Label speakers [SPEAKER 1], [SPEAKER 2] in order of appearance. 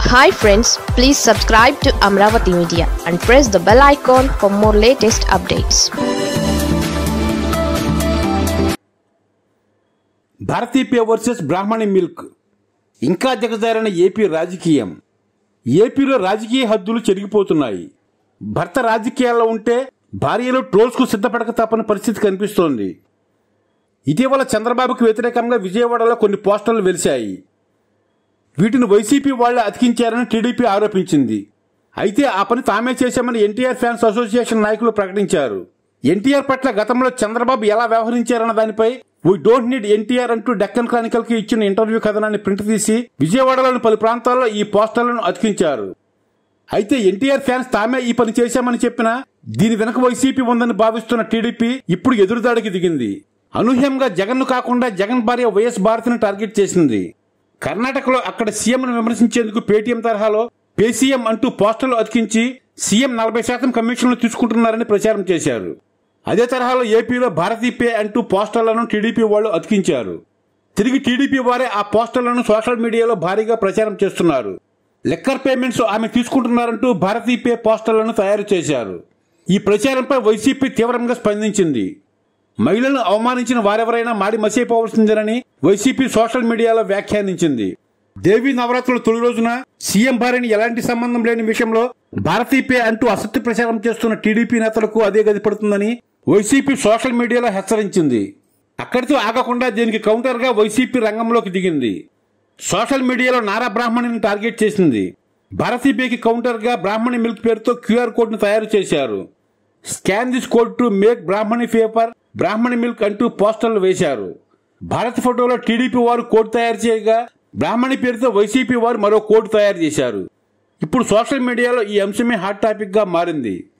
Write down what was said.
[SPEAKER 1] hi friends please subscribe to Amaravati media and press the bell icon for more latest updates
[SPEAKER 2] Bharathi pay versus Brahmani milk ఇంకా దిగజారిన AP రాజకీయం ఏపీలో రాజకీయ హద్దులు చెరిగిపోతున్నాయి భర్త రాజకీయాల్లో ఉంటే భార్యలు ట్రోల్స్కు సిద్ధపడక తప్పని పరిస్థితి కనిపిస్తోంది ఇటీవల చంద్రబాబుకు వ్యతిరేకంగా విజయవాడలో కొన్ని పోస్టర్లు వెలిశాయి వీటిని వైసీపీ వాళ్లే అతికించారని టీడీపీ ఆరోపించింది అయితే ఆ పని తామే చేశామని ఎన్టీఆర్ ఫ్యాన్స్ అసోసియేషన్ నాయకులు ప్రకటించారు ఎన్టీఆర్ పట్ల గతంలో చంద్రబాబు ఎలా వ్యవహరించారన్న దానిపై వీ డోంట్ నీడ్ ఎన్టీఆర్ అంటూ డెక్కన్ క్రానికల్ కి ఇచ్చిన ఇంటర్వ్యూ కథనాన్ని ప్రింట్ తీసి విజయవాడలోని పలు ప్రాంతాల్లో ఈ పోస్టర్లను అతికించారు అయితే ఎన్టీఆర్ ఫ్యాన్స్ తామే ఈ పని చేశామని చెప్పినా దీని వెనక వైసీపీ ఉందని భావిస్తున్న టీడీపీ ఇప్పుడు ఎదురుదాడికి దిగింది అనూహ్యంగా జగన్ను కాకుండా జగన్ భార్య వైఎస్ భారతిని టార్గెట్ చేసింది కర్ణాటకలో అక్కడ సీఎంను విమర్శించేందుకు పేటీఎం తరహాలో పేసీఎం అంటూ పోస్టర్లు అతికించి సీఎం నలభై శాతం కమిషన్లు తీసుకుంటున్నారని ప్రచారం చేశారు అదే తరహాలో ఏపీలో భారతీ పే అంటూ పోస్టర్లను టీడీపీ వాళ్ళు అతికించారు తిరిగి టీడీపీ వారే ఆ పోస్టర్లను సోషల్ మీడియాలో భారీగా ప్రచారం చేస్తున్నారు లెక్కర్ పేమెంట్స్ ఆమె తీసుకుంటున్నారంటూ భారతీ పే పోస్టర్లను తయారు చేశారు ఈ ప్రచారంపై వైసీపీ తీవ్రంగా స్పందించింది మహిళలను అవమానించిన వారెవరైనా మాడి మసైపోవలసిందేనని వైసీపీ సోషల్ మీడియాలో వ్యాఖ్యానించింది దేవీ నవరాత్రుల తొలి రోజున సీఎం భార్యని ఎలాంటి సంబంధం లేని విషయంలో భారతీ పే అంటూ అసత్య ప్రచారం చేస్తున్న టీడీపీ నేతలకు అదే గది పడుతుందని వైసీపీ సోషల్ మీడియాలో హెచ్చరించింది అక్కడితో ఆగకుండా దీనికి కౌంటర్గా వైసీపీ రంగంలోకి దిగింది సోషల్ మీడియాలో నారా బ్రాహ్మణిని టార్గెట్ చేసింది భారతీ పేకి కౌంటర్గా బ్రాహ్మణి మిల్క్ పేరుతో క్యూఆర్ కోడ్ను తయారు చేశారు scan this code to make Brahmani paper Brahmani milk అంటూ పోస్టర్లు వేశారు భారత్ ఫోటోలో టీడీపీ వారు కోడ్ తయారు చేయగా బ్రాహ్మణి పేరుతో వైసీపీ వారు మరో కోడ్ తయారు చేశారు ఇప్పుడు సోషల్ మీడియాలో ఈ అంశమే హాట్ టాపిక్ గా మారింది